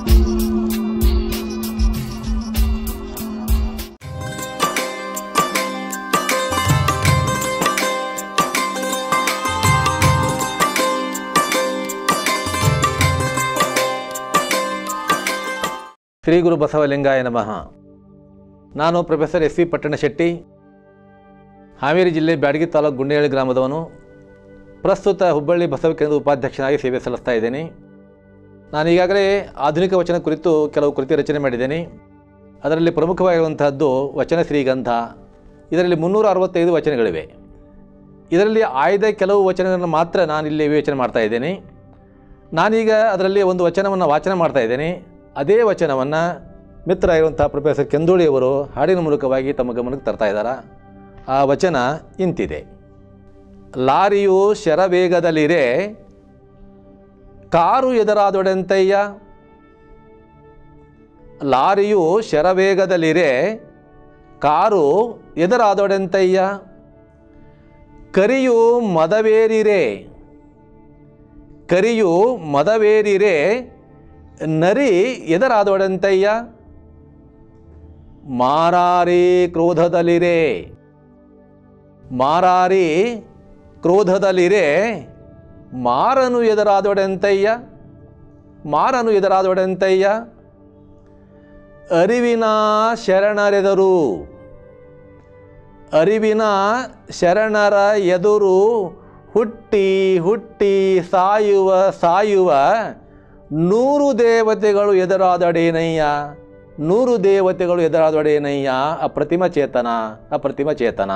ಶ್ರೀ ಗುರು ಬಸವಲಿಂಗಾಯ ನಮಃ ನಾನು professor S V Pattanashetti Haveri ಜಿಲ್ಲೆ ಬ್ಯಾಡಗಿ ತಾಲೂಕು ಗುಂಡೇಹಳ್ಳಿ ಗ್ರಾಮದವನು ಪ್ರಸ್ತುತ ಹುಬ್ಬಳ್ಳಿ ಬಸವ ಕೇಂದ್ರ ಉಪಾಧ್ಯಕ್ಷನಾಗಿ ಸೇವೆ ಸಲ್ಲಿಸ್ತಾ ಇದ್ದೇನೆ ನಾನು ಈಗಾಗಲೇ ಆಧುನಿಕ ವಚನ ಕುರಿತು ಕೆಲವು ಕೃತಿ ರಚನೆ ಮಾಡಿದ್ದೇನೆ ಅದರಲ್ಲಿ ಪ್ರಮುಖವಾಗಿರುವಂತಹದ್ದು ವಚನ ಶ್ರೀಗಂಧ ಇದರಲ್ಲಿ ಮುನ್ನೂರ ಅರವತ್ತೈದು ವಚನಗಳಿವೆ ಇದರಲ್ಲಿ ಆಯ್ದ ಕೆಲವು ವಚನಗಳನ್ನು ಮಾತ್ರ ನಾನಿಲ್ಲಿ ವಿವೇಚನೆ ಮಾಡ್ತಾ ಇದ್ದೇನೆ ನಾನೀಗ ಅದರಲ್ಲಿ ಒಂದು ವಚನವನ್ನು ವಾಚನ ಮಾಡ್ತಾ ಇದ್ದೇನೆ ಅದೇ ವಚನವನ್ನು ಮಿತ್ರರಾಗಿರುವಂಥ ಪ್ರೊಫೆಸರ್ ಕೆಂದೋಳಿಯವರು ಹಾಡಿನ ಮೂಲಕವಾಗಿ ತಮ್ಮ ಗಮನಕ್ಕೆ ತರ್ತಾ ಇದ್ದಾರೆ ಆ ವಚನ ಇಂತಿದೆ ಲಾರಿಯು ಶರವೇಗದಲ್ಲಿರೆ ಕಾರು ಎದುರಾದೊಡೆಂತಯ್ಯ ಲಾರಿಯು ಶರವೇಗದಲ್ಲಿರೆ ಕಾರು ಎದುರಾದೊಡೆಂತಯ್ಯ ಕರಿಯು ಮದವೇರಿರೆ ಕರಿಯು ಮದವೇರಿರೆ ನರಿ ಎದರಾದೊಡಂತಯ್ಯ ಮಾರಾರಿ ಕ್ರೋಧದಲ್ಲಿರೆ ಮಾರಾರಿ ಕ್ರೋಧದಲ್ಲಿರೆ ಮಾರನು ಎದುರಾದೊಡೆಂತಯ್ಯ ಮಾರನು ಎದುರಾದೊಡೆಂತಯ್ಯ ಅರಿವಿನ ಶರಣರೆದರು ಅರಿವಿನ ಶರಣರ ಎದುರು ಹುಟ್ಟಿ ಹುಟ್ಟಿ ಸಾಯುವ ಸಾಯುವ ನೂರು ದೇವತೆಗಳು ಎದುರಾದಡೇನಯ್ಯ ನೂರು ದೇವತೆಗಳು ಎದುರಾದೊಡೇನಯ್ಯ ಅಪ್ರತಿಮ ಚೇತನ ಅಪ್ರತಿಮ ಚೇತನ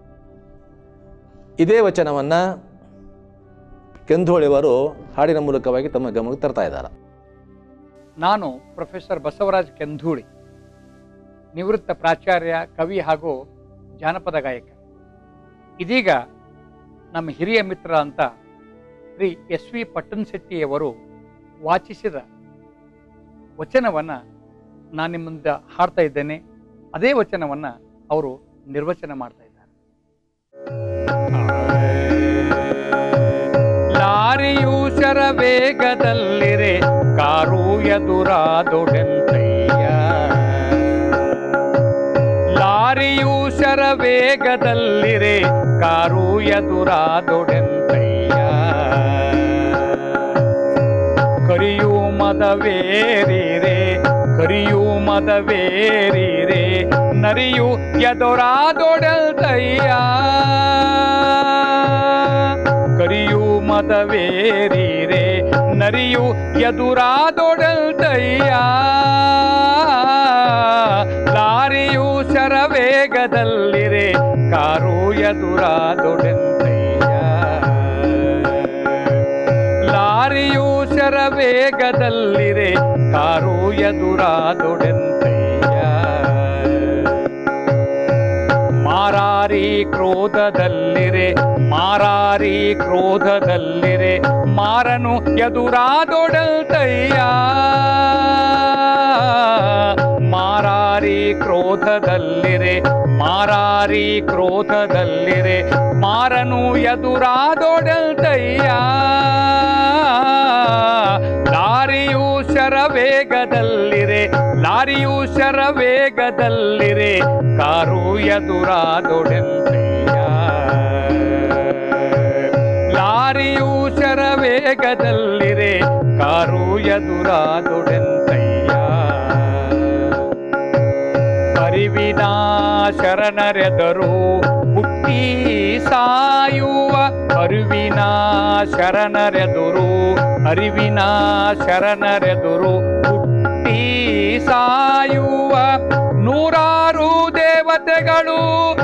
ಇದೇ ವಚನವನ್ನು ಕೆಂಧೋಳಿಯವರು ಹಾಡಿನ ಮೂಲಕವಾಗಿ ತಮ್ಮ ಗಮನಕ್ಕೆ ತರ್ತಾ ಇದ್ದಾರೆ ನಾನು ಪ್ರೊಫೆಸರ್ ಬಸವರಾಜ್ ಕೆಂಧೂಳಿ ನಿವೃತ್ತ ಪ್ರಾಚಾರ್ಯ ಕವಿ ಹಾಗೂ ಜಾನಪದ ಗಾಯಕ ಇದೀಗ ನಮ್ಮ ಹಿರಿಯ ಮಿತ್ರ ಅಂತ ಶ್ರೀ ಎಸ್ ವಿ ಪಟ್ಟಣಶೆಟ್ಟಿಯವರು ವಾಚಿಸಿದ ವಚನವನ್ನು ನಾನು ನಿಮ್ಮ ಮುಂದೆ ಹಾಡ್ತಾ ಇದ್ದೇನೆ ಅದೇ ವಚನವನ್ನು ಅವರು ನಿರ್ವಚನ ಮಾಡ್ತಾ ಇದ್ದಾರೆ ಲಾರಿಯು ಶರವೇಗದಲ್ಲಿರೆ ಕಾರು ಎದುರಾದೊಡೆಂತಯ್ಯ ಲಾರಿಯು ಶರವೇಗದಲ್ಲಿರೆ ಕಾರು ಎದುರಾದೊಡೆಂತಯ್ಯ ಕರಿಯು ಮದವೇರಿರೆ ಕರಿಯು ಮದವೇರಿರೆ ನರಿಯು ಎದುರಾದೊಡೆಂತಯ್ಯ ಕರಿಯು ಮದವೇರಿರೆ ನರಿಯು ಎದುರಾದೊಡಲ್ತಯ್ಯ ಲಾರಿಯು ಶರವೇಗದಲ್ಲಿರೆ ಕಾರು ಎದುರಾದೊಡೆಂತಯ್ಯ ಲಾರಿಯು ಶರವೇಗದಲ್ಲಿರೆ ಕಾರು ಎದುರಾದೊಡೆಂತಯ್ಯ ಮಾರಾರಿ ಕ್ರೋಧದಲ್ಲಿರೆ ಮಾರಾರಿ ಕ್ರೋಧದಲ್ಲಿರೆ ಮಾರನು ಎದುರಾದೊಡಲ್ತಯ್ಯ ಮಾರಾರಿ ಕ್ರೋಧದಲ್ಲಿರೆ ಮಾರಾರಿ ಕ್ರೋಧದಲ್ಲಿರೆ ಮಾರನು ಎದುರಾದೊಡಲ್ತಯ್ಯ ಲಾರಿಯು ಶರವೇಗದಲ್ಲಿರೆ ಲಾರಿಯು ಶರವೇಗದಲ್ಲಿರೆ ಕಾರು ಎದುರಾದೊಡೆಂತಯ್ಯ ಲಾರಿಯು ಶರವೇಗದಲ್ಲಿರೆ ಕಾರು ಎದುರಾದೊಡೆಂತಯ್ಯ ಅರಿವಿನ ಶರಣರೆದರು ಹುಟ್ಟಿ ಸಾಯುವ ಅರಿವಿನ ಶರಣರೆದುರು ಅರಿವಿನ ಶರಣರೆದುರು ಹುಟ್ಟಿ ಸಾಯುವ ನೂರಾರು ದೇವತೆಗಳು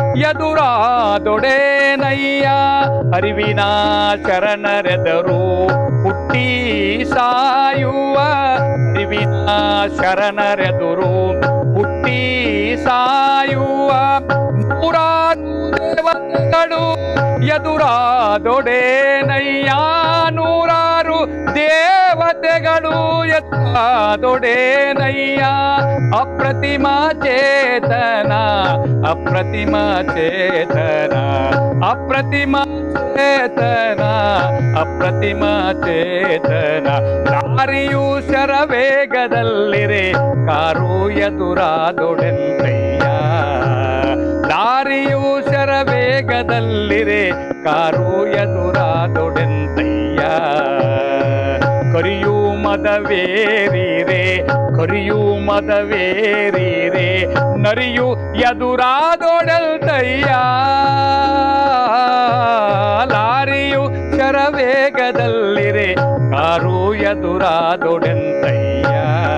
ಎದುರಾದೊಡೇನಯ್ಯ ಅರಿವಿನ ಶರಣರೆದರು ಹುಟ್ಟಿ ಸಾಯುವ ಅರಿವಿನ ಶರಣರೆದುರು ಹುಟ್ಟಿ ಸಾಯುವ ನೂರಾರು ದೇವತೆಗಳು ಎದುರಾದೊಡೇನಯ್ಯ ನೂರಾರು ದೇವತೆಗಳು ಎದುರಾದೊಡೇನಯ್ಯ ಅಪ್ರತಿಮ ಚೇತನ ಅಪ್ರತಿಮ ಚೇತನ ಅಪ್ರತಿಮ ಚೇತನ ಅಪ್ರತಿಮ ಚೇತನ ಲಾರಿಯು ಶರವೇಗದಲ್ಲಿರೆ ಕಾರು ಎದುರಾದೊಡೆಂತಯ್ಯ ಲಾರಿಯು ಶರವೇಗದಲ್ಲಿರೆ ಕಾರು ಎದುರಾದೊಡೆಂತಯ್ಯ ಕರಿಯು ಮದವೇರಿರೆ ಕರಿಯು ಮದವೇರಿರೆ ನರಿಯು ಎದುರಾದೊಡಲ್ತಯ್ಯ ಲಾರಿಯು ಶರವೇಗದಲ್ಲಿರೆ ಕಾರು ಎದುರಾದೊಡೆಂತಯ್ಯ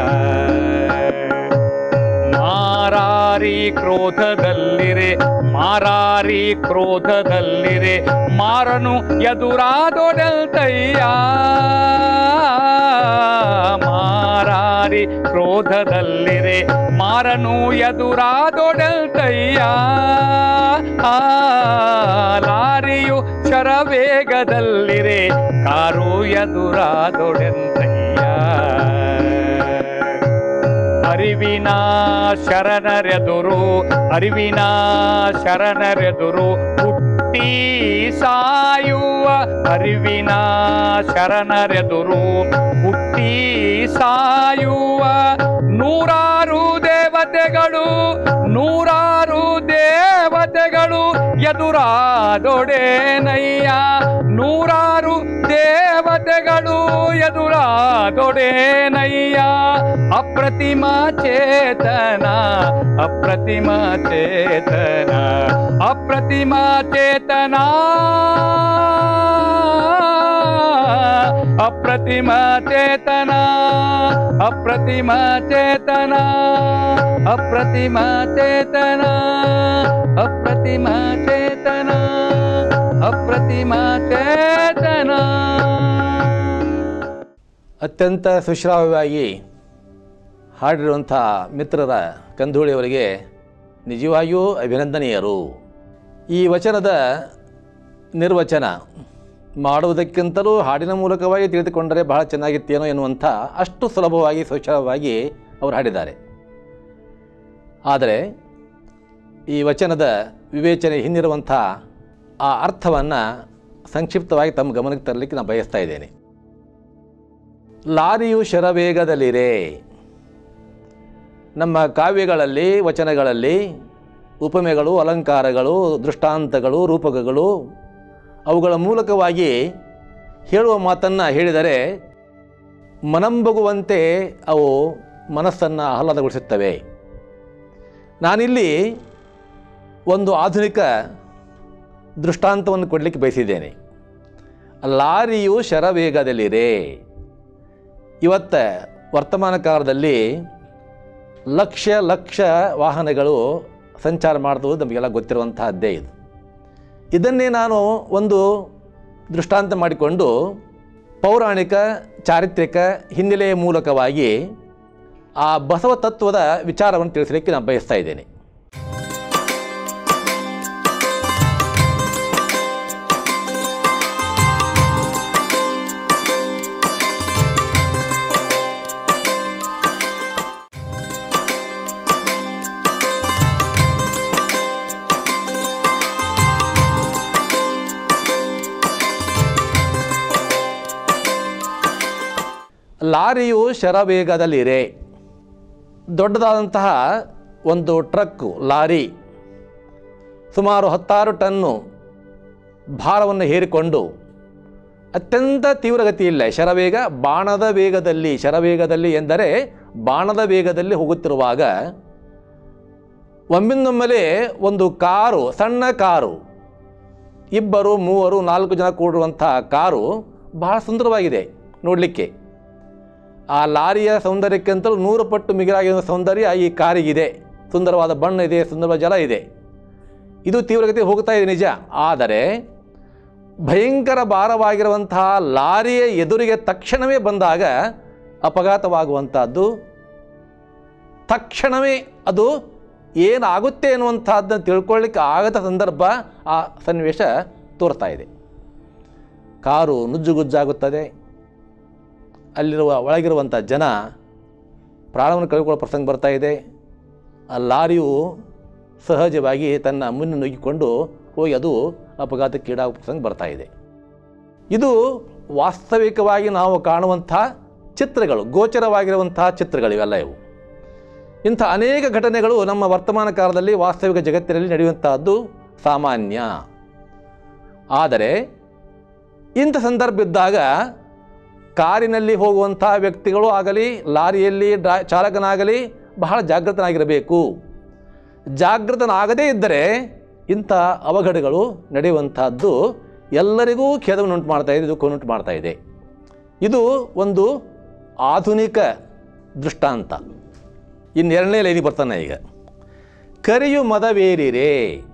ಮಾರಾರಿ ಕ್ರೋಧದಲ್ಲಿರೆ ಮಾರಾರಿ ಕ್ರೋಧದಲ್ಲಿರೆ ಮಾರನು ಎದುರಾದೊಡಲ್ತಯ್ಯ ಮಾರಾರಿ ಕ್ರೋಧದಲ್ಲಿರೆ ಮಾರನು ಎದುರಾದೊಡಲ್ತಯ್ಯ ಆ, ಲಾರಿಯು ಶರವೇಗದಲ್ಲಿರೆ ಕಾರು ಎದುರಾದೊಡೆಂತಯ್ಯ ಅರಿವಿನ ಶರಣರೆದುರು ಅರಿವಿನ ಶರಣರೆದುರು ಹುಟ್ಟಿ ಸಾಯುವ ಅರಿವಿನ ಶರಣರೆದುರು ಹುಟ್ಟಿ ಸಾಯುವ ನೂರಾರು ದೇವತೆಗಳು ನೂರಾರು ದೇವತೆಗಳು ಎದುರಾದೊಡೇನಯ್ಯ ನೂರಾರು ದೇವತೆಗಳು ಎದುರಾದೊಡೇನಯ್ಯ ಅಪ್ರತಿಮ ಚೇತನ ಅಪ್ರತಿಮ ಚೇತನ ಅಪ್ರತಿಮ ಚೇತನ ಅಪ್ರತಿಮ ಚೇತನ ಅಪ್ರತಿಮ ಚೇತನ ಅಪ್ರತಿಮ ಚೇತನ ಅಪ್ರತಿಮ ಚೇತನ ಅಪ್ರತಿಮ ಚೇತನ ಅತ್ಯಂತ ಸುಶ್ರಾವ್ಯವಾಗಿ ಹಾಡಿರುವಂಥ ಮಿತ್ರರ ಕಂದೂಳಿಯವರಿಗೆ ನಿಜವಾಗಿಯೂ ಅಭಿನಂದನೀಯರು ಈ ವಚನದ ನಿರ್ವಚನ ಮಾಡುವುದಕ್ಕಿಂತಲೂ ಹಾಡಿನ ಮೂಲಕವಾಗಿ ತಿಳಿದುಕೊಂಡರೆ ಬಹಳ ಚೆನ್ನಾಗಿತ್ತೇನೋ ಎನ್ನುವಂಥ ಅಷ್ಟು ಸುಲಭವಾಗಿ ಸುಶ್ರಾವ್ಯವಾಗಿ ಅವರು ಹಾಡಿದ್ದಾರೆ ಆದರೆ ಈ ವಚನದ ವಿವೇಚನೆ ಹಿಂದಿರುವಂಥ ಆ ಅರ್ಥವನ್ನು ಸಂಕ್ಷಿಪ್ತವಾಗಿ ತಮ್ಮ ಗಮನಕ್ಕೆ ತರಲಿಕ್ಕೆ ನಾನು ಬಯಸ್ತಾ ಇದ್ದೇನೆ ಲಾರಿಯು ಶರವೇಗದಲ್ಲಿರೆ ನಮ್ಮ ಕಾವ್ಯಗಳಲ್ಲಿ ವಚನಗಳಲ್ಲಿ ಉಪಮೆಗಳು ಅಲಂಕಾರಗಳು ದೃಷ್ಟಾಂತಗಳು ರೂಪಕಗಳು ಅವುಗಳ ಮೂಲಕವಾಗಿ ಹೇಳುವ ಮಾತನ್ನು ಹೇಳಿದರೆ ಮನಂಬಗುವಂತೆ ಅವು ಮನಸ್ಸನ್ನು ಆಹ್ಲಾದಗೊಳಿಸುತ್ತವೆ ನಾನಿಲ್ಲಿ ಒಂದು ಆಧುನಿಕ ದೃಷ್ಟಾಂತವನ್ನು ಕೊಡಲಿಕ್ಕೆ ಬಯಸಿದ್ದೇನೆ ಲಾರಿಯು ಶರವೇಗದಲ್ಲಿರೆ ಇವತ್ತ ವರ್ತಮಾನ ಕಾಲದಲ್ಲಿ ಲಕ್ಷ ಲಕ್ಷ ವಾಹನಗಳು ಸಂಚಾರ ಮಾಡುವುದು ನಮಗೆಲ್ಲ ಗೊತ್ತಿರುವಂತಹದ್ದೇ ಇದು ಇದನ್ನೇ ನಾನು ಒಂದು ದೃಷ್ಟಾಂತ ಮಾಡಿಕೊಂಡು ಪೌರಾಣಿಕ ಚಾರಿತ್ರಿಕ ಹಿನ್ನೆಲೆಯ ಮೂಲಕವಾಗಿ ಆ ಬಸವ ತತ್ವದ ವಿಚಾರವನ್ನು ತಿಳಿಸಲಿಕ್ಕೆ ನಾನು ಬಯಸ್ತಾ ಇದ್ದೇನೆ ಲಾರಿಯು ಶರವೇಗದಲ್ಲಿರೆ ದೊಡ್ಡದಾದಂತಹ ಒಂದು ಟ್ರಕ್ಕು ಲಾರಿ ಸುಮಾರು ಹತ್ತಾರು ಟನ್ನು ಭಾರವನ್ನು ಹೇರಿಕೊಂಡು ಅತ್ಯಂತ ತೀವ್ರಗತಿಯಿಲ್ಲ ಶರವೇಗ ಬಾಣದ ವೇಗದಲ್ಲಿ ಶರವೇಗದಲ್ಲಿ ಎಂದರೆ ಬಾಣದ ವೇಗದಲ್ಲಿ ಹೋಗುತ್ತಿರುವಾಗ ಒಮ್ಮಿಂದೊಮ್ಮೆಲೆ ಒಂದು ಕಾರು ಸಣ್ಣ ಕಾರು ಇಬ್ಬರು ಮೂವರು ನಾಲ್ಕು ಜನ ಕೂಡುವಂಥ ಕಾರು ಬಹಳ ಸುಂದರವಾಗಿದೆ ನೋಡಲಿಕ್ಕೆ ಆ ಲಾರಿಯ ಸೌಂದರ್ಯಕ್ಕಿಂತಲೂ ನೂರು ಪಟ್ಟು ಮಿಗಿಲಾಗಿರುವ ಸೌಂದರ್ಯ ಈ ಕಾರಿಗಿದೆ ಸುಂದರವಾದ ಬಣ್ಣ ಇದೆ ಸುಂದರವಾದ ಜಲ ಇದೆ ಇದು ತೀವ್ರಗತಿ ಹೋಗ್ತಾ ಇದೆ ನಿಜ ಆದರೆ ಭಯಂಕರ ಭಾರವಾಗಿರುವಂತಹ ಲಾರಿಯ ಎದುರಿಗೆ ತಕ್ಷಣವೇ ಬಂದಾಗ ಅಪಘಾತವಾಗುವಂಥದ್ದು ತಕ್ಷಣವೇ ಅದು ಏನಾಗುತ್ತೆ ಅನ್ನುವಂಥದ್ದನ್ನು ತಿಳ್ಕೊಳ್ಳಿಕ್ಕೆ ಆಗದ ಸಂದರ್ಭ ಆ ಸನ್ನಿವೇಶ ತೋರ್ತಾ ಇದೆ ಕಾರು ನುಜ್ಜುಗುಜ್ಜಾಗುತ್ತದೆ ಅಲ್ಲಿರುವ ಒಳಗಿರುವಂಥ ಜನ ಪ್ರಾಣವನ್ನು ಕಳ್ಕೊಳ್ಳೋ ಪ್ರಸಂಗ ಬರ್ತಾ ಇದೆ ಆ ಲಾರಿಯು ಸಹಜವಾಗಿ ತನ್ನ ಮುನ್ನು ನುಗ್ಗಿಕೊಂಡು ಹೋಗಿ ಅದು ಅಪಘಾತಕ್ಕೀಡಾಗುವ ಪ್ರಸಂಗ ಬರ್ತಾ ಇದೆ ಇದು ವಾಸ್ತವಿಕವಾಗಿ ನಾವು ಕಾಣುವಂಥ ಚಿತ್ರಗಳು ಗೋಚರವಾಗಿರುವಂತಹ ಚಿತ್ರಗಳು ಇವೆಲ್ಲ ಇವು ಇಂಥ ಅನೇಕ ಘಟನೆಗಳು ನಮ್ಮ ವರ್ತಮಾನ ಕಾಲದಲ್ಲಿ ವಾಸ್ತವಿಕ ಜಗತ್ತಿನಲ್ಲಿ ನಡೆಯುವಂತಹದ್ದು ಸಾಮಾನ್ಯ ಆದರೆ ಇಂಥ ಸಂದರ್ಭ ಇದ್ದಾಗ ಕಾರಿನಲ್ಲಿ ಹೋಗುವಂಥ ವ್ಯಕ್ತಿಗಳು ಆಗಲಿ ಲಾರಿಯಲ್ಲಿ ಡ್ರಾ ಚಾಲಕನಾಗಲಿ ಬಹಳ ಜಾಗೃತನಾಗಿರಬೇಕು ಜಾಗೃತನಾಗದೇ ಇದ್ದರೆ ಇಂಥ ಅವಘಡಗಳು ನಡೆಯುವಂತಹದ್ದು ಎಲ್ಲರಿಗೂ ಖೇದವನ್ನುಂಟು ಮಾಡ್ತಾ ಇದೆ ದುಃಖವನ್ನುಂಟು ಮಾಡ್ತಾ ಇದೆ ಇದು ಒಂದು ಆಧುನಿಕ ದೃಷ್ಟಾಂತ ಇನ್ನೆರಡನೇ ಲೈನಿಗೆ ಬರ್ತಾನೆ ಈಗ ಕರಿಯು ಮದವೇರಿರೆ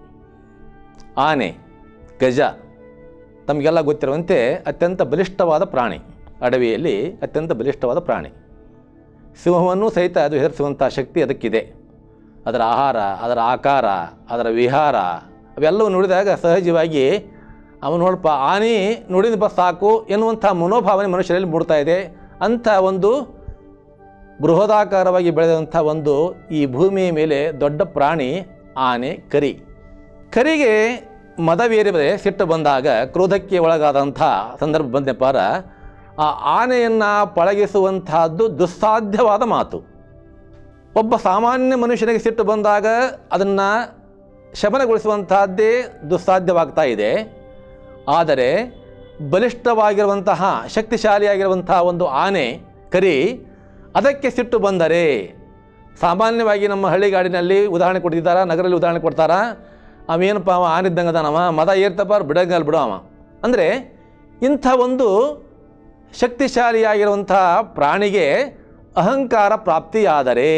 ಆನೆ ಗಜ ತಮಗೆಲ್ಲ ಗೊತ್ತಿರುವಂತೆ ಅತ್ಯಂತ ಬಲಿಷ್ಠವಾದ ಪ್ರಾಣಿ ಅಡವಿಯಲ್ಲಿ ಅತ್ಯಂತ ಬಲಿಷ್ಠವಾದ ಪ್ರಾಣಿ ಸಿಂಹವನ್ನು ಸಹಿತ ಅದು ಹೆದರಿಸುವಂಥ ಶಕ್ತಿ ಅದಕ್ಕಿದೆ ಅದರ ಆಹಾರ ಅದರ ಆಕಾರ ಅದರ ವಿಹಾರ ಅವೆಲ್ಲವೂ ನೋಡಿದಾಗ ಸಹಜವಾಗಿ ಅವನು ನೋಡಪ್ಪ ಆನೆ ನೋಡಿದ ಬಸ್ ಸಾಕು ಎನ್ನುವಂಥ ಮನೋಭಾವನೆ ಮನುಷ್ಯರಲ್ಲಿ ಮೂಡ್ತಾ ಇದೆ ಅಂಥ ಒಂದು ಬೃಹದಾಕಾರವಾಗಿ ಬೆಳೆದಂಥ ಒಂದು ಈ ಭೂಮಿಯ ಮೇಲೆ ದೊಡ್ಡ ಪ್ರಾಣಿ ಆನೆ ಕರಿ ಕರಿಗೆ ಮದವೇರಿದರೆ ಸಿಟ್ಟು ಬಂದಾಗ ಕ್ರೋಧಕ್ಕೆ ಒಳಗಾದಂಥ ಸಂದರ್ಭ ಬಂದೆಪಾರ ಆ ಆನೆಯನ್ನು ಪಳಗಿಸುವಂತಹದ್ದು ದುಸ್ಸಾಧ್ಯವಾದ ಮಾತು ಒಬ್ಬ ಸಾಮಾನ್ಯ ಮನುಷ್ಯನಿಗೆ ಸಿಟ್ಟು ಬಂದಾಗ ಅದನ್ನು ಶಮನಗೊಳಿಸುವಂತಹದ್ದೇ ದುಸ್ಸಾಧ್ಯವಾಗ್ತಾ ಇದೆ ಆದರೆ ಬಲಿಷ್ಠವಾಗಿರುವಂತಹ ಶಕ್ತಿಶಾಲಿಯಾಗಿರುವಂತಹ ಒಂದು ಆನೆ ಕರಿ ಅದಕ್ಕೆ ಸಿಟ್ಟು ಬಂದರೆ ಸಾಮಾನ್ಯವಾಗಿ ನಮ್ಮ ಹಳ್ಳಿಗಾಡಿನಲ್ಲಿ ಉದಾಹರಣೆ ಕೊಟ್ಟಿದ್ದಾರ ನಗರಲ್ಲಿ ಉದಾಹರಣೆ ಕೊಡ್ತಾರ ಅವೇನಪ್ಪ ಅವ ಆನಿದ್ದಂಗೆ ಅದಾನವ ಮದ ಏರ್ತಪ್ಪ ಬಿಡಂಗಲ್ಲಿ ಬಿಡೋ ಅವ ಅಂದರೆ ಇಂಥ ಒಂದು ಶಕ್ತಿಶಾಲಿಯಾಗಿರುವಂಥ ಪ್ರಾಣಿಗೆ ಅಹಂಕಾರ ಪ್ರಾಪ್ತಿಯಾದರೆ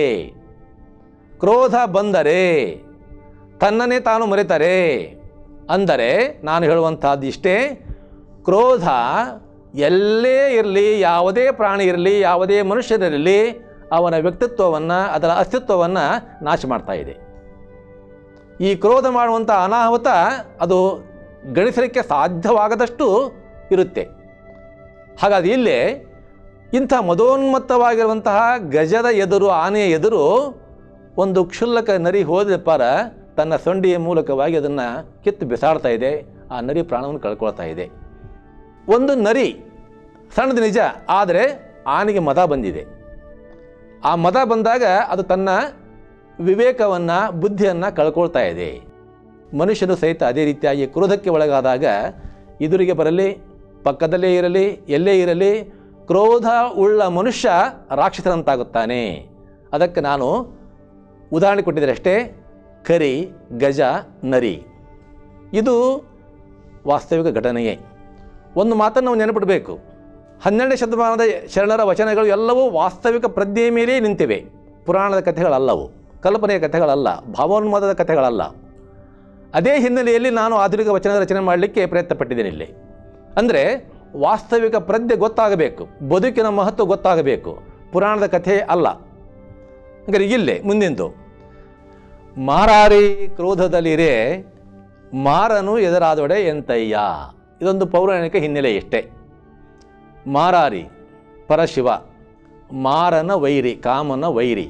ಕ್ರೋಧ ಬಂದರೆ ತನ್ನನ್ನೇ ತಾನು ಮರೆತರೆ ಅಂದರೆ ನಾನು ಹೇಳುವಂಥದ್ದು ಇಷ್ಟೇ ಕ್ರೋಧ ಎಲ್ಲೇ ಇರಲಿ ಯಾವುದೇ ಪ್ರಾಣಿ ಇರಲಿ ಯಾವುದೇ ಮನುಷ್ಯನಿರಲಿ ಅವನ ವ್ಯಕ್ತಿತ್ವವನ್ನು ಅದರ ಅಸ್ತಿತ್ವವನ್ನು ನಾಶ ಮಾಡ್ತಾ ಇದೆ ಈ ಕ್ರೋಧ ಮಾಡುವಂಥ ಅನಾಹುತ ಅದು ಗಣಿಸಲಿಕ್ಕೆ ಸಾಧ್ಯವಾಗದಷ್ಟು ಇರುತ್ತೆ ಹಾಗಾಗಿ ಇಲ್ಲೇ ಇಂಥ ಮದೋನ್ಮತ್ತವಾಗಿರುವಂತಹ ಗಜದ ಎದುರು ಆನೆಯ ಎದುರು ಒಂದು ಕ್ಷುಲ್ಲಕ ನರಿ ಹೋದಪ್ಪಾರ ತನ್ನ ಸೊಂಡಿಯ ಮೂಲಕವಾಗಿ ಅದನ್ನು ಕಿತ್ತು ಬಿಸಾಡ್ತಾ ಇದೆ ಆ ನರಿ ಪ್ರಾಣವನ್ನು ಕಳ್ಕೊಳ್ತಾ ಇದೆ ಒಂದು ನರಿ ಸಣ್ಣದು ನಿಜ ಆದರೆ ಆನೆಗೆ ಮದ ಬಂದಿದೆ ಆ ಮದ ಬಂದಾಗ ಅದು ತನ್ನ ವಿವೇಕವನ್ನು ಬುದ್ಧಿಯನ್ನು ಕಳ್ಕೊಳ್ತಾ ಇದೆ ಮನುಷ್ಯನು ಸಹಿತ ಅದೇ ರೀತಿಯಾಗಿ ಕ್ರೋಧಕ್ಕೆ ಒಳಗಾದಾಗ ಎದುರಿಗೆ ಬರಲಿ ಪಕ್ಕದಲ್ಲೇ ಇರಲಿ ಎಲ್ಲೇ ಇರಲಿ ಕ್ರೋಧ ಉಳ್ಳ ಮನುಷ್ಯ ರಾಕ್ಷಸನಂತಾಗುತ್ತಾನೆ ಅದಕ್ಕೆ ನಾನು ಉದಾಹರಣೆ ಕೊಟ್ಟಿದ್ದರೆ ಅಷ್ಟೇ ಕರಿ ಗಜ ನರಿ ಇದು ವಾಸ್ತವಿಕ ಘಟನೆಯೇ ಒಂದು ಮಾತನ್ನು ನಾವು ನೆನಪಿಡಬೇಕು ಹನ್ನೆರಡನೇ ಶತಮಾನದ ಶರಣರ ವಚನಗಳು ಎಲ್ಲವೂ ವಾಸ್ತವಿಕ ಪ್ರಜ್ಞೆಯ ಮೇಲೇ ನಿಂತಿವೆ ಪುರಾಣದ ಕಥೆಗಳಲ್ಲವು ಕಲ್ಪನೆಯ ಕಥೆಗಳಲ್ಲ ಭಾವೋನ್ಮಾದದ ಕಥೆಗಳಲ್ಲ ಅದೇ ಹಿನ್ನೆಲೆಯಲ್ಲಿ ನಾನು ಆಧುನಿಕ ವಚನದ ರಚನೆ ಮಾಡಲಿಕ್ಕೆ ಪ್ರಯತ್ನ ಪಟ್ಟಿದ್ದೇನೆ ಇಲ್ಲಿ ಅಂದರೆ ವಾಸ್ತವಿಕ ಪ್ರಜ್ಞೆ ಗೊತ್ತಾಗಬೇಕು ಬದುಕಿನ ಮಹತ್ವ ಗೊತ್ತಾಗಬೇಕು ಪುರಾಣದ ಕಥೆ ಅಲ್ಲ ಹಾಗಾದ್ರೆ ಇಲ್ಲೇ ಮುಂದಿಂದು ಮಾರಾರಿ ಕ್ರೋಧದಲ್ಲಿರೇ ಮಾರನು ಎದುರಾದೊಡೆ ಎಂತಯ್ಯ ಇದೊಂದು ಪೌರಾಣಿಕ ಹಿನ್ನೆಲೆ ಇಷ್ಟೇ ಮಾರಾರಿ ಪರಶಿವ ಮಾರನ ವೈರಿ ಕಾಮನ ವೈರಿ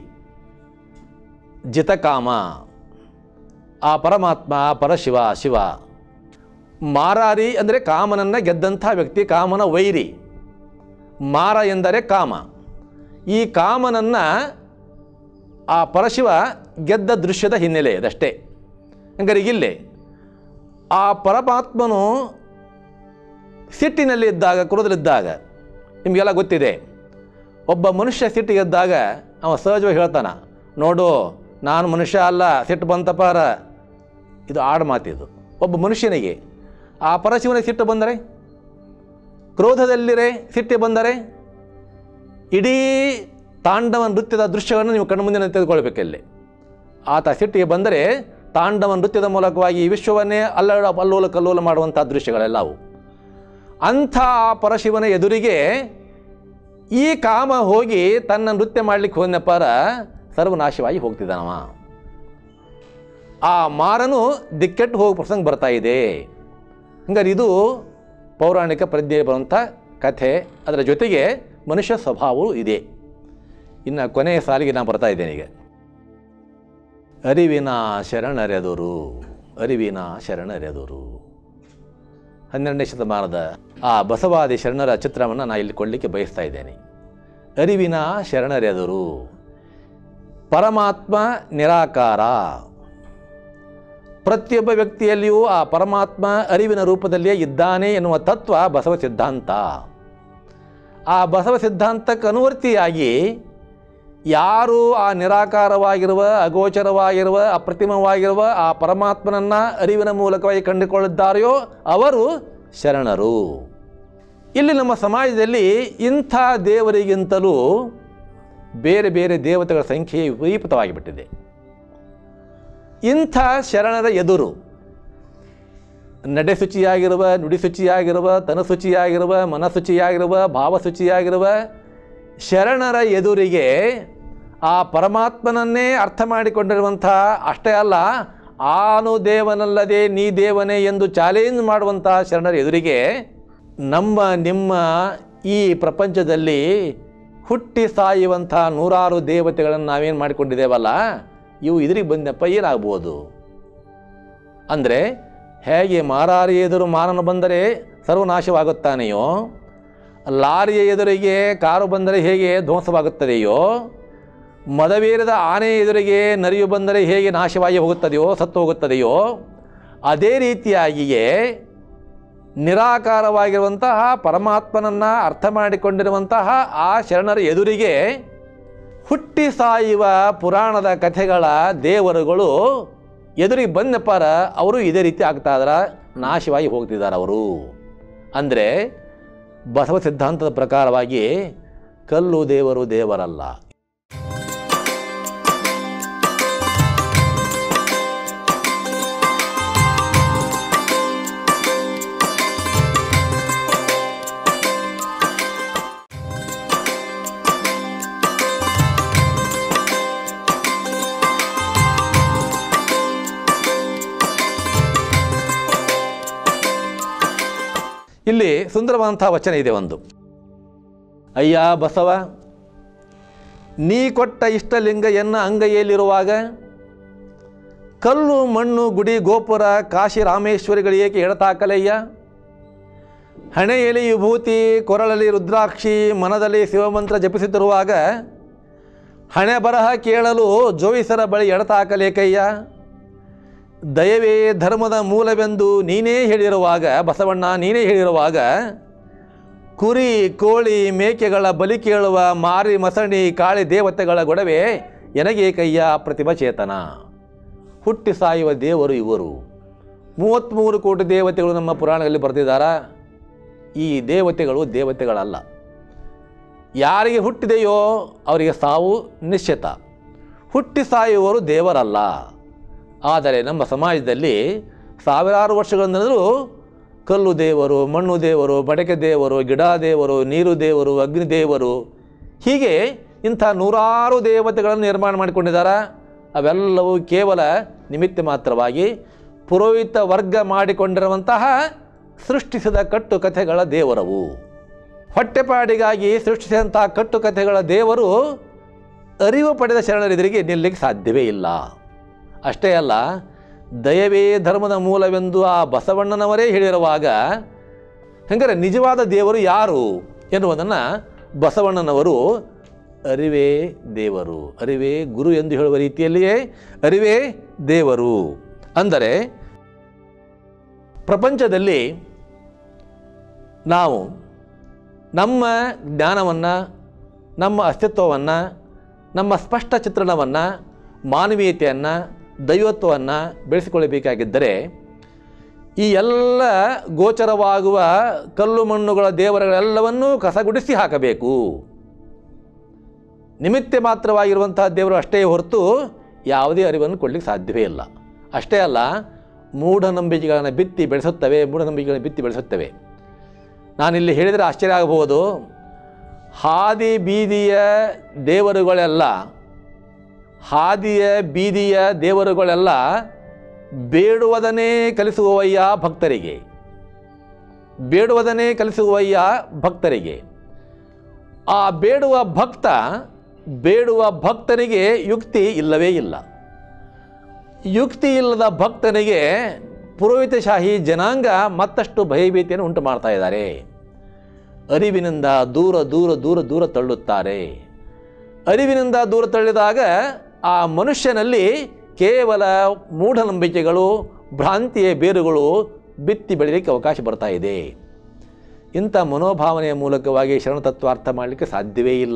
ಜಿತಕಾಮ ಆ ಪರಮಾತ್ಮ ಆ ಪರಶಿವ ಶಿವ ಮಾರಾರಿ ಅಂದರೆ ಕಾಮನನ್ನು ಗೆದ್ದಂಥ ವ್ಯಕ್ತಿ ಕಾಮನ ವೈರಿ ಮಾರ ಎಂದರೆ ಕಾಮ ಈ ಕಾಮನನ್ನು ಆ ಪರಶಿವ ಗೆದ್ದ ದೃಶ್ಯದ ಹಿನ್ನೆಲೆ ಅದಷ್ಟೇ ಹಂಗಾರೆ ಇಲ್ಲೇ ಆ ಪರಮಾತ್ಮನು ಸಿಟ್ಟಿನಲ್ಲಿ ಇದ್ದಾಗ ಕ್ರೋಧದಲ್ಲಿದ್ದಾಗ ನಿಮಗೆಲ್ಲ ಗೊತ್ತಿದೆ ಒಬ್ಬ ಮನುಷ್ಯ ಸಿಟ್ಟಿಗೆದ್ದಾಗ ಅವ ಸಹಜವಾಗಿ ಹೇಳ್ತಾನ ನೋಡು ನಾನು ಮನುಷ್ಯ ಅಲ್ಲ ಸಿಟ್ಟು ಬಂತಪಾರ ಇದು ಆಡು ಮಾತಿದು ಒಬ್ಬ ಮನುಷ್ಯನಿಗೆ ಆ ಪರಶಿವನಿಗೆ ಸಿಟ್ಟು ಬಂದರೆ ಕ್ರೋಧದಲ್ಲಿರೇ ಸಿಟ್ಟು ಬಂದರೆ ಇಡೀ ತಾಂಡವ ನೃತ್ಯದ ದೃಶ್ಯವನ್ನು ನೀವು ಕಣ್ಮುಂದೆ ತೆಗೆದುಕೊಳ್ಬೇಕಲ್ಲಿ ಆತ ಸಿಟ್ಟಿಗೆ ಬಂದರೆ ತಾಂಡವ ನೃತ್ಯದ ಮೂಲಕವಾಗಿ ಈ ವಿಶ್ವವನ್ನೇ ಅಲ್ಲ ಅಲ್ಲೋಲ ಕಲ್ಲೋಲ ಮಾಡುವಂಥ ದೃಶ್ಯಗಳೆಲ್ಲವು ಅಂಥ ಆ ಪರಶಿವನ ಎದುರಿಗೆ ಈ ಕಾಮ ಹೋಗಿ ತನ್ನ ನೃತ್ಯ ಮಾಡಲಿಕ್ಕೆ ಹೋದನಪ್ಪಾರ ಸರ್ವನಾಶವಾಗಿ ಹೋಗ್ತಿದ್ದಾನವ ಆ ಮಾರನು ದಿಕ್ಕೆಟ್ಟು ಹೋಗೋ ಪ್ರಸಂಗ ಬರ್ತಾ ಇದೆ ಹಂಗಾರೆ ಇದು ಪೌರಾಣಿಕ ಪ್ರಜ್ಞೆ ಬರುವಂಥ ಕಥೆ ಅದರ ಜೊತೆಗೆ ಮನುಷ್ಯ ಸ್ವಭಾವವೂ ಇದೆ ಇನ್ನು ಕೊನೆಯ ಸಾಲಿಗೆ ನಾನು ಬರ್ತಾ ಇದ್ದೇನೆ ಈಗ ಅರಿವಿನ ಶರಣರೆದುರು ಅರಿವಿನ ಶರಣರೆದುರು ಹನ್ನೆರಡನೇ ಶತಮಾನದ ಆ ಬಸವಾದಿ ಶರಣರ ಚಿತ್ರವನ್ನು ನಾನು ಇಲ್ಲಿ ಕೊಡಲಿಕ್ಕೆ ಬಯಸ್ತಾ ಇದ್ದೇನೆ ಅರಿವಿನ ಶರಣರೆದರು ಪರಮಾತ್ಮ ನಿರಾಕಾರ ಪ್ರತಿಯೊಬ್ಬ ವ್ಯಕ್ತಿಯಲ್ಲಿಯೂ ಆ ಪರಮಾತ್ಮ ಅರಿವಿನ ರೂಪದಲ್ಲಿಯೇ ಇದ್ದಾನೆ ಎನ್ನುವ ತತ್ವ ಬಸವ ಸಿದ್ಧಾಂತ ಆ ಬಸವ ಸಿದ್ಧಾಂತಕ್ಕೆ ಅನುವರ್ತಿಯಾಗಿ ಯಾರು ಆ ನಿರಾಕಾರವಾಗಿರುವ ಅಗೋಚರವಾಗಿರುವ ಅಪ್ರತಿಮವಾಗಿರುವ ಆ ಪರಮಾತ್ಮನನ್ನು ಅರಿವಿನ ಮೂಲಕವಾಗಿ ಕಂಡುಕೊಳ್ಳಿದ್ದಾರೆಯೋ ಅವರು ಶರಣರು ಇಲ್ಲಿ ನಮ್ಮ ಸಮಾಜದಲ್ಲಿ ಇಂಥ ದೇವರಿಗಿಂತಲೂ ಬೇರೆ ಬೇರೆ ದೇವತೆಗಳ ಸಂಖ್ಯೆ ವಿಪರೀತವಾಗಿಬಿಟ್ಟಿದೆ ಇಂಥ ಶರಣರ ಎದುರು ನಡೆಶುಚಿಯಾಗಿರುವ ನುಡಿಶುಚಿಯಾಗಿರುವ ತನಶುಚಿಯಾಗಿರುವ ಮನಶುಚಿಯಾಗಿರುವ ಭಾವಶುಚಿಯಾಗಿರುವ ಶರಣರ ಎದುರಿಗೆ ಆ ಪರಮಾತ್ಮನನ್ನೇ ಅರ್ಥ ಮಾಡಿಕೊಂಡಿರುವಂಥ ಅಷ್ಟೇ ಅಲ್ಲ ಆನು ದೇವನಲ್ಲದೆ ನೀ ದೇವನೇ ಎಂದು ಚಾಲೆಂಜ್ ಮಾಡುವಂಥ ಶರಣರ ಎದುರಿಗೆ ನಮ್ಮ ನಿಮ್ಮ ಈ ಪ್ರಪಂಚದಲ್ಲಿ ಹುಟ್ಟಿ ಸಾಯುವಂಥ ನೂರಾರು ದೇವತೆಗಳನ್ನು ನಾವೇನು ಮಾಡಿಕೊಂಡಿದ್ದೇವಲ್ಲ ಇವು ಎದುರಿಗೆ ಬಂದಪ್ಪ ಏನಾಗ್ಬೋದು ಅಂದರೆ ಹೇಗೆ ಮಾರಾರಿ ಎದುರು ಮಾರನು ಬಂದರೆ ಸರ್ವನಾಶವಾಗುತ್ತಾನೆಯೋ ಲಾರಿಯ ಎದುರಿಗೆ ಕಾರು ಬಂದರೆ ಹೇಗೆ ಧ್ವಂಸವಾಗುತ್ತದೆಯೋ ಮದವೇರದ ಆನೆ ಎದುರಿಗೆ ನರಿಯು ಬಂದರೆ ಹೇಗೆ ನಾಶವಾಗಿ ಹೋಗುತ್ತದೆಯೋ ಸತ್ತು ಹೋಗುತ್ತದೆಯೋ ಅದೇ ರೀತಿಯಾಗಿಯೇ ನಿರಾಕಾರವಾಗಿರುವಂತಹ ಪರಮಾತ್ಮನನ್ನು ಅರ್ಥ ಮಾಡಿಕೊಂಡಿರುವಂತಹ ಆ ಶರಣರ ಎದುರಿಗೆ ಹುಟ್ಟಿ ಸಾಯುವ ಪುರಾಣದ ಕಥೆಗಳ ದೇವರುಗಳು ಎದುರಿಗೆ ಬಂದಪ್ಪಾರ ಅವರು ಇದೇ ರೀತಿ ಆಗ್ತಾ ಇದಾರ ನಾಶವಾಗಿ ಹೋಗ್ತಿದ್ದಾರೆ ಅವರು ಅಂದರೆ ಬಸವ ಸಿದ್ಧಾಂತದ ಪ್ರಕಾರವಾಗಿ ಕಲ್ಲು ದೇವರು ದೇವರಲ್ಲ ಇಲ್ಲಿ ಸುಂದರವಾದಂಥ ವಚನ ಇದೆ ಒಂದು ಅಯ್ಯ ಬಸವ ನೀ ಕೊಟ್ಟ ಇಷ್ಟಲಿಂಗ ಎನ್ನ ಅಂಗೈಯಲ್ಲಿರುವಾಗ ಕಲ್ಲು ಮಣ್ಣು ಗುಡಿ ಗೋಪುರ ಕಾಶಿ ರಾಮೇಶ್ವರಿಗಳಿಗೆ ಎಡತಾಕಲಯ್ಯ ಹಣೆಯಲ್ಲಿ ವಿಭೂತಿ ಕೊರಳಲ್ಲಿ ರುದ್ರಾಕ್ಷಿ ಮನದಲ್ಲಿ ಶಿವಮಂತ್ರ ಜಪಿಸುತ್ತಿರುವಾಗ ಹಣೆ ಬರಹ ಕೇಳಲು ಜೋಯಿಸರ ಬಳಿ ಎಡತಾಕಲೇಕಯ್ಯ ದಯವೇ ಧರ್ಮದ ಮೂಲವೆಂದು ನೀನೇ ಹೇಳಿರುವಾಗ ಬಸವಣ್ಣ ನೀನೇ ಹೇಳಿರುವಾಗ ಕುರಿ ಕೋಳಿ ಮೇಕೆಗಳ ಬಲಿ ಕೇಳುವ ಮಾರಿ ಮಸಣಿ ಕಾಳಿ ದೇವತೆಗಳ ಗೊಡವೆ ಎನಗೇಕಯ್ಯ ಪ್ರತಿಭಾ ಚೇತನ ಹುಟ್ಟಿ ಸಾಯುವ ದೇವರು ಇವರು ಮೂವತ್ತ್ಮೂರು ಕೋಟಿ ದೇವತೆಗಳು ನಮ್ಮ ಪುರಾಣದಲ್ಲಿ ಬರೆದಿದ್ದಾರ ಈ ದೇವತೆಗಳು ದೇವತೆಗಳಲ್ಲ ಯಾರಿಗೆ ಹುಟ್ಟಿದೆಯೋ ಅವರಿಗೆ ಸಾವು ನಿಶ್ಚಿತ ಹುಟ್ಟಿ ಸಾಯುವವರು ದೇವರಲ್ಲ ಆದರೆ ನಮ್ಮ ಸಮಾಜದಲ್ಲಿ ಸಾವಿರಾರು ವರ್ಷಗಳಿಂದಲೂ ಕಲ್ಲು ದೇವರು ಮಣ್ಣು ದೇವರು ಮಡಕೆ ದೇವರು ಗಿಡ ದೇವರು ನೀರು ದೇವರು ಅಗ್ನಿ ದೇವರು ಹೀಗೆ ಇಂಥ ನೂರಾರು ದೇವತೆಗಳನ್ನು ನಿರ್ಮಾಣ ಮಾಡಿಕೊಂಡಿದ್ದಾರೆ ಅವೆಲ್ಲವೂ ಕೇವಲ ನಿಮಿತ್ತ ಮಾತ್ರವಾಗಿ ಪುರೋಹಿತ ವರ್ಗ ಮಾಡಿಕೊಂಡಿರುವಂತಹ ಸೃಷ್ಟಿಸಿದ ಕಟ್ಟುಕಥೆಗಳ ದೇವರವು ಹೊಟ್ಟೆಪಾಡಿಗಾಗಿ ಸೃಷ್ಟಿಸಿದಂಥ ಕಟ್ಟುಕಥೆಗಳ ದೇವರು ಅರಿವು ಪಡೆದ ಶರಣರೆದುರಿಗೆ ನಿಲ್ಲಕ್ಕೆ ಸಾಧ್ಯವೇ ಇಲ್ಲ ಅಷ್ಟೇ ಅಲ್ಲ ದಯವೇ ಧರ್ಮದ ಮೂಲವೆಂದು ಆ ಬಸವಣ್ಣನವರೇ ಹೇಳಿರುವಾಗ ಹಂಗಾರೆ ನಿಜವಾದ ದೇವರು ಯಾರು ಎನ್ನುವುದನ್ನು ಬಸವಣ್ಣನವರು ಅರಿವೇ ದೇವರು ಅರಿವೇ ಗುರು ಎಂದು ಹೇಳುವ ರೀತಿಯಲ್ಲಿಯೇ ಅರಿವೇ ದೇವರು ಅಂದರೆ ಪ್ರಪಂಚದಲ್ಲಿ ನಾವು ನಮ್ಮ ಜ್ಞಾನವನ್ನು ನಮ್ಮ ಅಸ್ತಿತ್ವವನ್ನು ನಮ್ಮ ಸ್ಪಷ್ಟ ಚಿತ್ರಣವನ್ನು ಮಾನವೀಯತೆಯನ್ನು ದೈವತ್ವವನ್ನು ಬೆಳೆಸಿಕೊಳ್ಳಬೇಕಾಗಿದ್ದರೆ ಈ ಎಲ್ಲ ಗೋಚರವಾಗುವ ಕಲ್ಲು ಮಣ್ಣುಗಳ ದೇವರುಗಳೆಲ್ಲವನ್ನೂ ಕಸಗುಡಿಸಿ ಹಾಕಬೇಕು ನಿಮಿತ್ತ ಮಾತ್ರವಾಗಿರುವಂಥ ದೇವರು ಅಷ್ಟೇ ಹೊರತು ಯಾವುದೇ ಅರಿವನ್ನು ಕೊಡಲಿಕ್ಕೆ ಸಾಧ್ಯವೇ ಇಲ್ಲ ಅಷ್ಟೇ ಅಲ್ಲ ಮೂಢನಂಬಿಕೆಗಳನ್ನು ಬಿತ್ತಿ ಬೆಳೆಸುತ್ತವೆ ಮೂಢನಂಬಿಕೆಗಳನ್ನು ಬಿತ್ತಿ ಬೆಳೆಸುತ್ತವೆ ನಾನಿಲ್ಲಿ ಹೇಳಿದರೆ ಆಶ್ಚರ್ಯ ಆಗಬಹುದು ಹಾದಿ ಬೀದಿಯ ದೇವರುಗಳೆಲ್ಲ ಹಾದಿಯ ಬೀದಿಯ ದೇವರುಗಳೆಲ್ಲ ಬೇಡುವುದನ್ನೇ ಕಲಿಸುವಯ್ಯ ಭಕ್ತರಿಗೆ ಬೇಡುವುದನ್ನೇ ಕಲಿಸುವಯ್ಯ ಭಕ್ತರಿಗೆ ಆ ಬೇಡುವ ಭಕ್ತ ಬೇಡುವ ಭಕ್ತನಿಗೆ ಯುಕ್ತಿ ಇಲ್ಲವೇ ಇಲ್ಲ ಯುಕ್ತಿ ಇಲ್ಲದ ಭಕ್ತನಿಗೆ ಪುರೋಹಿತಶಾಹಿ ಜನಾಂಗ ಮತ್ತಷ್ಟು ಭಯಭೀತಿಯನ್ನು ಉಂಟು ಮಾಡ್ತಾ ಇದ್ದಾರೆ ಅರಿವಿನಿಂದ ದೂರ ದೂರ ದೂರ ದೂರ ತಳ್ಳುತ್ತಾರೆ ಅರಿವಿನಿಂದ ದೂರ ತಳ್ಳಿದಾಗ ಆ ಮನುಷ್ಯನಲ್ಲಿ ಕೇವಲ ಮೂಢನಂಬಿಕೆಗಳು ಭ್ರಾಂತಿಯ ಬೇರುಗಳು ಬಿತ್ತಿ ಬೆಳೀಲಿಕ್ಕೆ ಅವಕಾಶ ಬರ್ತಾ ಇದೆ ಇಂಥ ಮನೋಭಾವನೆಯ ಮೂಲಕವಾಗಿ ಶರಣತತ್ವ ಅರ್ಥ ಮಾಡಲಿಕ್ಕೆ ಸಾಧ್ಯವೇ ಇಲ್ಲ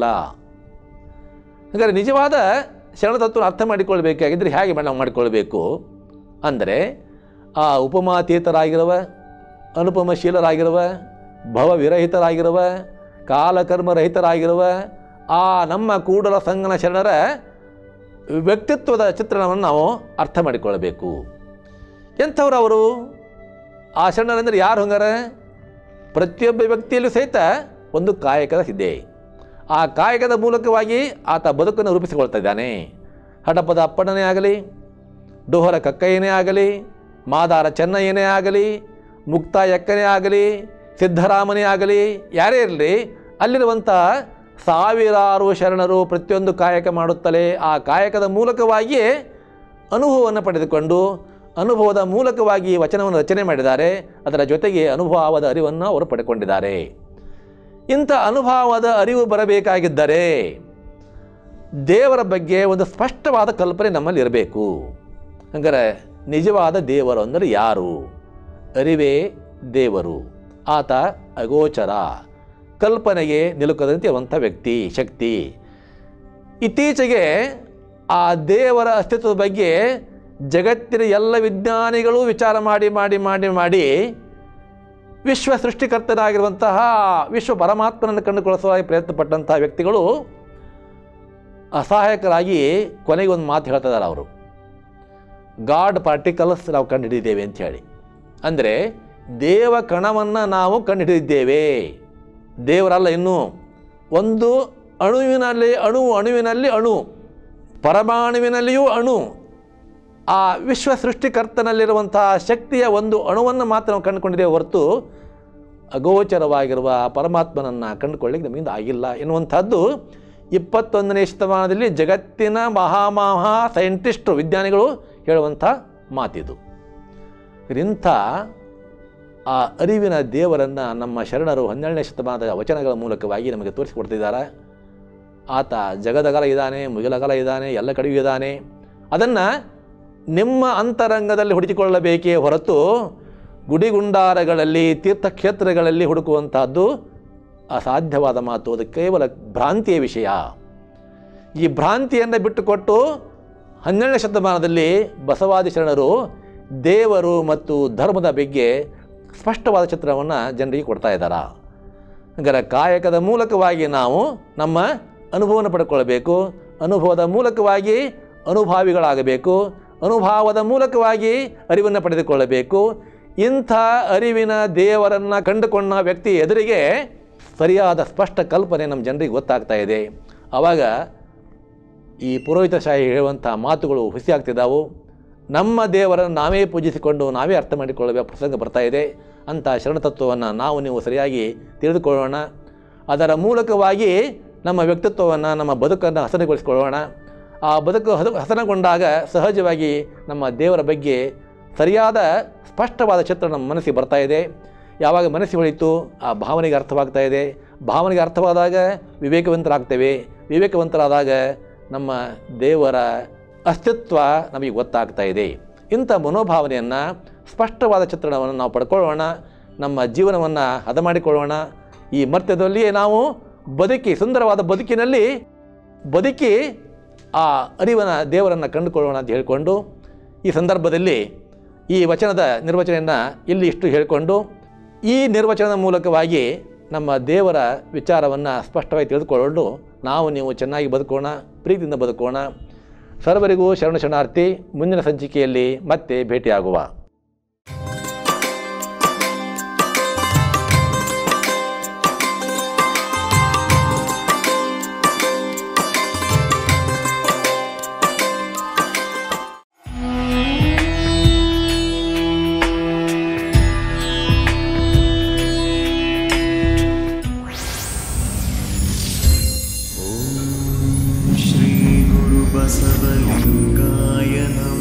ಹಾಗಾದರೆ ನಿಜವಾದ ಶರಣತತ್ವ ಅರ್ಥ ಮಾಡಿಕೊಳ್ಬೇಕಾಗಿದ್ದರೆ ಹೇಗೆ ನಾವು ಮಾಡಿಕೊಳ್ಬೇಕು ಅಂದರೆ ಆ ಉಪಮಾತೀತರಾಗಿರುವ ಅನುಪಮಶೀಲರಾಗಿರುವ ಭವವಿರಹಿತರಾಗಿರುವ ಕಾಲಕರ್ಮರಹಿತರಾಗಿರುವ ಆ ನಮ್ಮ ಕೂಡಲ ಸಂಗನ ಶರಣರ ವ್ಯಕ್ತಿತ್ವದ ಚಿತ್ರಣವನ್ನು ನಾವು ಅರ್ಥ ಮಾಡಿಕೊಳ್ಳಬೇಕು ಎಂಥವ್ರು ಅವರು ಆ ಶರಣರೆಂದರೆ ಯಾರು ಹಂಗಾರೆ ಪ್ರತಿಯೊಬ್ಬ ವ್ಯಕ್ತಿಯಲ್ಲೂ ಸಹಿತ ಒಂದು ಕಾಯಕದ ಇದೆ ಆ ಕಾಯಕದ ಮೂಲಕವಾಗಿ ಆತ ಬದುಕನ್ನು ರೂಪಿಸಿಕೊಳ್ತಾ ಇದ್ದಾನೆ ಹಡಪದ ಅಪ್ಪಣ್ಣನೇ ಆಗಲಿ ಡೋಹರ ಕಕ್ಕಯ್ಯನೇ ಆಗಲಿ ಮಾದಾರ ಚೆನ್ನಯ್ಯನೇ ಆಗಲಿ ಮುಕ್ತ ಎಕ್ಕನೇ ಆಗಲಿ ಸಿದ್ದರಾಮನೇ ಆಗಲಿ ಯಾರೇ ಇರಲಿ ಅಲ್ಲಿರುವಂಥ ಸಾವಿರಾರು ಶರಣರು ಪ್ರತಿಯೊಂದು ಕಾಯಕ ಮಾಡುತ್ತಲೇ ಆ ಕಾಯಕದ ಮೂಲಕವಾಗಿಯೇ ಅನುಭವವನ್ನು ಪಡೆದುಕೊಂಡು ಅನುಭವದ ಮೂಲಕವಾಗಿ ವಚನವನ್ನು ರಚನೆ ಮಾಡಿದ್ದಾರೆ ಅದರ ಜೊತೆಗೆ ಅನುಭವದ ಅರಿವನ್ನು ಅವರು ಪಡೆದುಕೊಂಡಿದ್ದಾರೆ ಇಂಥ ಅನುಭವದ ಅರಿವು ಬರಬೇಕಾಗಿದ್ದರೆ ದೇವರ ಬಗ್ಗೆ ಒಂದು ಸ್ಪಷ್ಟವಾದ ಕಲ್ಪನೆ ನಮ್ಮಲ್ಲಿ ಇರಬೇಕು ಹಂಗಾರೆ ನಿಜವಾದ ದೇವರು ಅಂದರೆ ಯಾರು ಅರಿವೇ ದೇವರು ಆತ ಅಗೋಚರ ಕಲ್ಪನೆಗೆ ನಿಲುಕದಂತೆ ಇರುವಂಥ ವ್ಯಕ್ತಿ ಶಕ್ತಿ ಇತ್ತೀಚೆಗೆ ಆ ದೇವರ ಅಸ್ತಿತ್ವದ ಬಗ್ಗೆ ಜಗತ್ತಿನ ಎಲ್ಲ ವಿಜ್ಞಾನಿಗಳು ವಿಚಾರ ಮಾಡಿ ಮಾಡಿ ಮಾಡಿ ಮಾಡಿ ವಿಶ್ವ ಸೃಷ್ಟಿಕರ್ತನಾಗಿರುವಂತಹ ವಿಶ್ವ ಪರಮಾತ್ಮನನ್ನು ಕಂಡುಕೊಳ್ಳುವ ಪ್ರಯತ್ನ ಪಟ್ಟಂತಹ ವ್ಯಕ್ತಿಗಳು ಅಸಹಾಯಕರಾಗಿ ಕೊನೆಗೆ ಒಂದು ಮಾತು ಹೇಳ್ತಾ ಇದ್ದಾರೆ ಅವರು ಗಾಡ್ ಪಾರ್ಟಿಕಲ್ಸ್ ನಾವು ಕಂಡುಹಿಡಿದಿದ್ದೇವೆ ಅಂತ ಹೇಳಿ ಅಂದರೆ ದೇವ ಕಣವನ್ನು ನಾವು ಕಂಡುಹಿಡಿದಿದ್ದೇವೆ ದೇವರಲ್ಲ ಇನ್ನೂ ಒಂದು ಅಣುವಿನಲ್ಲಿ ಅಣು ಅಣುವಿನಲ್ಲಿ ಅಣು ಪರಮಾಣುವಿನಲ್ಲಿಯೂ ಅಣು ಆ ವಿಶ್ವ ಸೃಷ್ಟಿಕರ್ತನಲ್ಲಿರುವಂತಹ ಶಕ್ತಿಯ ಒಂದು ಅಣುವನ್ನು ಮಾತ್ರ ನಾವು ಕಂಡುಕೊಂಡಿದ್ದೇವೆ ಹೊರತು ಅಗೋಚರವಾಗಿರುವ ಪರಮಾತ್ಮನನ್ನು ಕಂಡುಕೊಳ್ಳಿಕ್ಕೆ ನಮ್ಮಿಂದ ಆಗಿಲ್ಲ ಎನ್ನುವಂಥದ್ದು ಇಪ್ಪತ್ತೊಂದನೇ ಶತಮಾನದಲ್ಲಿ ಜಗತ್ತಿನ ಮಹಾಮಹಾ ಸೈಂಟಿಸ್ಟು ವಿಜ್ಞಾನಿಗಳು ಹೇಳುವಂಥ ಮಾತಿದು ಇಂಥ ಆ ಅರಿವಿನ ದೇವರನ್ನು ನಮ್ಮ ಶರಣರು ಹನ್ನೆರಡನೇ ಶತಮಾನದ ವಚನಗಳ ಮೂಲಕವಾಗಿ ನಮಗೆ ತೋರಿಸಿಕೊಡ್ತಿದ್ದಾರೆ ಆತ ಜಗದಗಲ ಇದ್ದಾನೆ ಮುಗಿಲಗಲ ಇದ್ದಾನೆ ಎಲ್ಲ ಕಡೆಯೂ ಇದ್ದಾನೆ ಅದನ್ನು ನಿಮ್ಮ ಅಂತರಂಗದಲ್ಲಿ ಹುಡುಕಿಕೊಳ್ಳಬೇಕೇ ಹೊರತು ಗುಡಿಗುಂಡಾರಗಳಲ್ಲಿ ತೀರ್ಥಕ್ಷೇತ್ರಗಳಲ್ಲಿ ಹುಡುಕುವಂತಹದ್ದು ಅಸಾಧ್ಯವಾದ ಮಾತು ಅದು ಕೇವಲ ಭ್ರಾಂತಿಯ ವಿಷಯ ಈ ಭ್ರಾಂತಿಯನ್ನು ಬಿಟ್ಟುಕೊಟ್ಟು ಹನ್ನೆರಡನೇ ಶತಮಾನದಲ್ಲಿ ಬಸವಾದಿ ಶರಣರು ದೇವರು ಮತ್ತು ಧರ್ಮದ ಬಗ್ಗೆ ಸ್ಪಷ್ಟವಾದ ಚಿತ್ರವನ್ನು ಜನರಿಗೆ ಕೊಡ್ತಾ ಇದ್ದಾರೆ ಹಾಗಾದ್ರೆ ಕಾಯಕದ ಮೂಲಕವಾಗಿ ನಾವು ನಮ್ಮ ಅನುಭವವನ್ನು ಪಡ್ಕೊಳ್ಬೇಕು ಅನುಭವದ ಮೂಲಕವಾಗಿ ಅನುಭಾವಿಗಳಾಗಬೇಕು ಅನುಭವದ ಮೂಲಕವಾಗಿ ಅರಿವನ್ನು ಪಡೆದುಕೊಳ್ಳಬೇಕು ಇಂಥ ಅರಿವಿನ ದೇವರನ್ನು ಕಂಡುಕೊಂಡ ವ್ಯಕ್ತಿ ಎದುರಿಗೆ ಸರಿಯಾದ ಸ್ಪಷ್ಟ ಕಲ್ಪನೆ ನಮ್ಮ ಜನರಿಗೆ ಗೊತ್ತಾಗ್ತಾ ಇದೆ ಆವಾಗ ಈ ಪುರೋಹಿತಶಾಹಿ ಹೇಳುವಂಥ ಮಾತುಗಳು ಹುಸಿಯಾಗ್ತಿದ್ದಾವು ನಮ್ಮ ದೇವರನ್ನು ನಾವೇ ಪೂಜಿಸಿಕೊಂಡು ನಾವೇ ಅರ್ಥ ಮಾಡಿಕೊಳ್ಳಬೇಕು ಪ್ರಸಂಗ ಬರ್ತಾ ಇದೆ ಅಂಥ ಶರಣತತ್ವವನ್ನು ನಾವು ನೀವು ಸರಿಯಾಗಿ ತಿಳಿದುಕೊಳ್ಳೋಣ ಅದರ ಮೂಲಕವಾಗಿ ನಮ್ಮ ವ್ಯಕ್ತಿತ್ವವನ್ನು ನಮ್ಮ ಬದುಕನ್ನು ಹಸನಗೊಳಿಸಿಕೊಳ್ಳೋಣ ಆ ಬದುಕು ಹಸ ಹಸನಗೊಂಡಾಗ ಸಹಜವಾಗಿ ನಮ್ಮ ದೇವರ ಬಗ್ಗೆ ಸರಿಯಾದ ಸ್ಪಷ್ಟವಾದ ಚಿತ್ರ ನಮ್ಮ ಮನಸ್ಸಿಗೆ ಬರ್ತಾ ಇದೆ ಯಾವಾಗ ಮನಸ್ಸಿಗೆ ಹೊಳಿತು ಆ ಭಾವನೆಗೆ ಅರ್ಥವಾಗ್ತಾ ಇದೆ ಭಾವನೆಗೆ ಅರ್ಥವಾದಾಗ ವಿವೇಕವಂತರಾಗ್ತೇವೆ ವಿವೇಕವಂತರಾದಾಗ ನಮ್ಮ ದೇವರ ಅಸ್ತಿತ್ವ ನಮಗೆ ಗೊತ್ತಾಗ್ತಾ ಇದೆ ಇಂಥ ಮನೋಭಾವನೆಯನ್ನು ಸ್ಪಷ್ಟವಾದ ಚಿತ್ರಣವನ್ನು ನಾವು ಪಡ್ಕೊಳ್ಳೋಣ ನಮ್ಮ ಜೀವನವನ್ನು ಹದ ಮಾಡಿಕೊಳ್ಳೋಣ ಈ ಮರ್ತ್ಯದಲ್ಲಿಯೇ ನಾವು ಬದುಕಿ ಸುಂದರವಾದ ಬದುಕಿನಲ್ಲಿ ಬದುಕಿ ಆ ಅರಿವನ ದೇವರನ್ನು ಕಂಡುಕೊಳ್ಳೋಣ ಅಂತ ಹೇಳಿಕೊಂಡು ಈ ಸಂದರ್ಭದಲ್ಲಿ ಈ ವಚನದ ನಿರ್ವಚನೆಯನ್ನು ಇಲ್ಲಿ ಇಷ್ಟು ಹೇಳಿಕೊಂಡು ಈ ನಿರ್ವಚನದ ಮೂಲಕವಾಗಿ ನಮ್ಮ ದೇವರ ವಿಚಾರವನ್ನು ಸ್ಪಷ್ಟವಾಗಿ ತಿಳಿದುಕೊಳ್ಳಲು ನಾವು ನೀವು ಚೆನ್ನಾಗಿ ಬದುಕೋಣ ಪ್ರೀತಿಯಿಂದ ಬದುಕೋಣ ಸರ್ವರಿಗೂ ಶರಣ ಶರಣಾರ್ಥಿ ಮುಂದಿನ ಸಂಚಿಕೆಯಲ್ಲಿ ಮತ್ತೆ ಭೇಟಿಯಾಗುವ श्रीगुरुबसवलिङ्गाय नमः